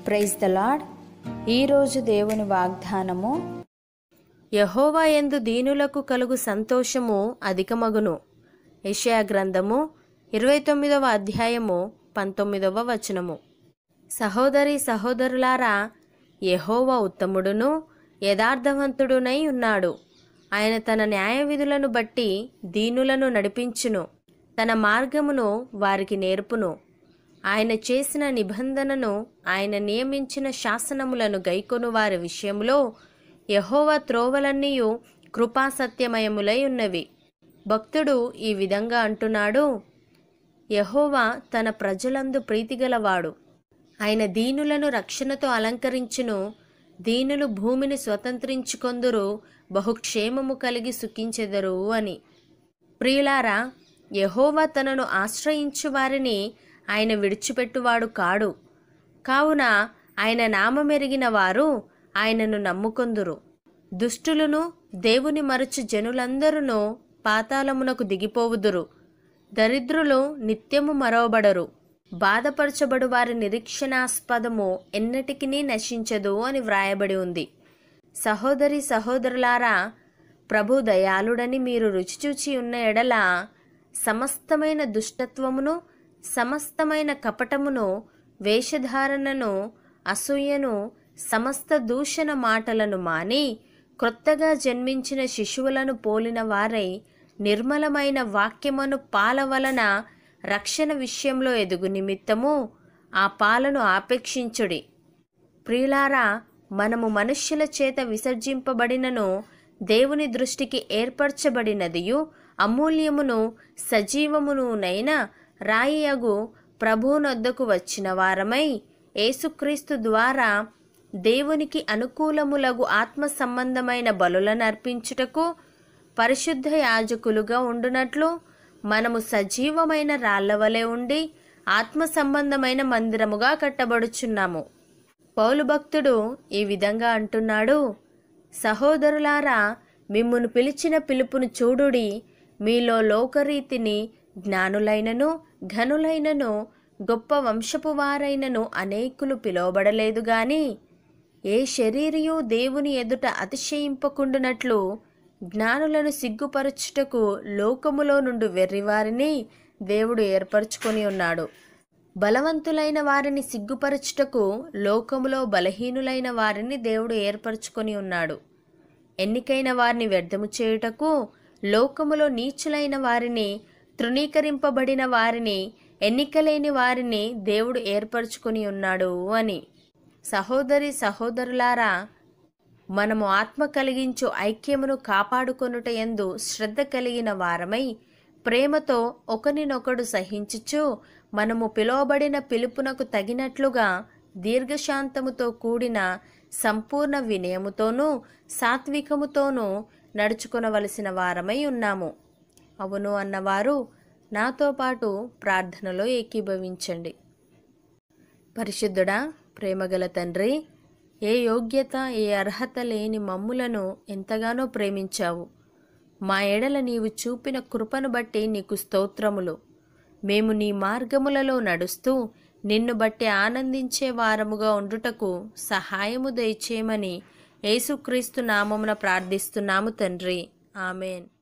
praise the lord ఈరోజు దేవుని వాగ్దానము యహోవా యందు దీనులకు కలుగు సంతోషము అధికమగును యెషయా గ్రంథము ఇరవై తొమ్మిదవ అధ్యాయము పంతొమ్మిదవ వచనము సహోదరి సహోదరులారా యెహోవా ఉత్తముడును యథార్థవంతుడునై ఉన్నాడు ఆయన తన న్యాయ విధులను బట్టి దీనులను నడిపించును తన మార్గమును వారికి నేర్పును ఆయన చేసిన నిబంధనను ఆయన నియమించిన శాసనములను గైకొను వారి విషయంలో యహోవా త్రోవలన్నీయు కృపాసత్యమయములై ఉన్నవి భక్తుడు ఈ విధంగా అంటున్నాడు యహోవా తన ప్రజలందు ప్రీతిగలవాడు ఆయన దీనులను రక్షణతో అలంకరించును దీనులు భూమిని స్వతంత్రించుకొందురు బహుక్షేమము కలిగి సుఖించెదరు అని ప్రియులారా యహోవా తనను ఆశ్రయించు వారిని ఆయన విడిచిపెట్టువాడు కాడు కావున ఆయన నామమెరిగిన వారు ఆయనను నమ్ముకొందురు దుష్టులను దేవుని మరచు జనులందరూ పాతాళమునకు దిగిపోవుదురు దరిద్రులు నిత్యము మరవబడరు బాధపరచబడు వారి నిరీక్షణాస్పదము ఎన్నటికీ నశించదు అని వ్రాయబడి ఉంది సహోదరి సహోదరులారా ప్రభు దయాళుడని మీరు రుచిచూచి ఉన్న ఎడల సమస్తమైన దుష్టత్వమును సమస్తమైన కపటమును వేషధారణను అసూయను సమస్త దూషణ మాటలను మాని క్రొత్తగా జన్మించిన శిశువులను పోలిన వారై నిర్మలమైన వాక్యమును పాల వలన రక్షణ విషయంలో ఎదుగు నిమిత్తము ఆ పాలను ఆపేక్షించుడి ప్రియులారా మనము మనుష్యుల చేత విసర్జింపబడినను దేవుని దృష్టికి ఏర్పరచబడినదియు అమూల్యమును సజీవమునునైన రాయియగు ప్రభువునొద్దకు వచ్చిన వారమై యేసుక్రీస్తు ద్వారా దేవునికి అనుకూలములగు ఆత్మ సంబంధమైన బలులను అర్పించుటకు పరిశుద్ధ యాజకులుగా ఉండునట్లు మనము సజీవమైన రాళ్ల వలె ఉండి ఆత్మ సంబంధమైన మందిరముగా కట్టబడుచున్నాము పౌలు భక్తుడు ఈ విధంగా అంటున్నాడు సహోదరులారా మిమ్మును పిలిచిన పిలుపును చూడుడి మీలో లోకరీతిని జ్ఞానులైనను ఘనులైనను గొప్ప వంశపు వారైనను అనేకులు పిలువబడలేదు గాని ఏ శరీరియు దేవుని ఎదుట అతిశయింపకుండునట్లు జ్ఞానులను సిగ్గుపరచుటకు లోకములో నుండి వెర్రివారిని దేవుడు ఏర్పరచుకొని ఉన్నాడు బలవంతులైన వారిని సిగ్గుపరచుటకు లోకములో బలహీనులైన వారిని దేవుడు ఏర్పరచుకొని ఉన్నాడు ఎన్నికైన వారిని వ్యర్థము చేయుటకు లోకములో నీచులైన వారిని తృణీకరింపబడిన వారిని ఎన్నికలేని వారిని దేవుడు ఏర్పరచుకొని ఉన్నాడు అని సహోదరి సహోదరులారా మనము ఆత్మ కలిగించు ఐక్యమును కాపాడుకొనుట ఎందు శ్రద్ధ కలిగిన వారమై ప్రేమతో ఒకరినొకడు సహించుచు మనము పిలువబడిన పిలుపునకు తగినట్లుగా దీర్ఘశాంతముతో కూడిన సంపూర్ణ వినయముతోనూ సాత్వికముతోనూ నడుచుకొనవలసిన వారమై ఉన్నాము అవును అన్నవారు నాతో పాటు ప్రార్థనలో ఏకీభవించండి పరిశుద్ధుడా ప్రేమగల తండ్రి ఏ యోగ్యత ఏ అర్హత లేని మమ్ములను ఎంతగానో ప్రేమించావు మా ఎడల నీవు చూపిన కృపను బట్టి నీకు స్తోత్రములు మేము నీ మార్గములలో నడుస్తూ నిన్ను బట్టి ఆనందించే వారముగా ఉండుటకు సహాయము దయచేయమని యేసుక్రీస్తు నామమున ప్రార్థిస్తున్నాము తండ్రి ఆమెన్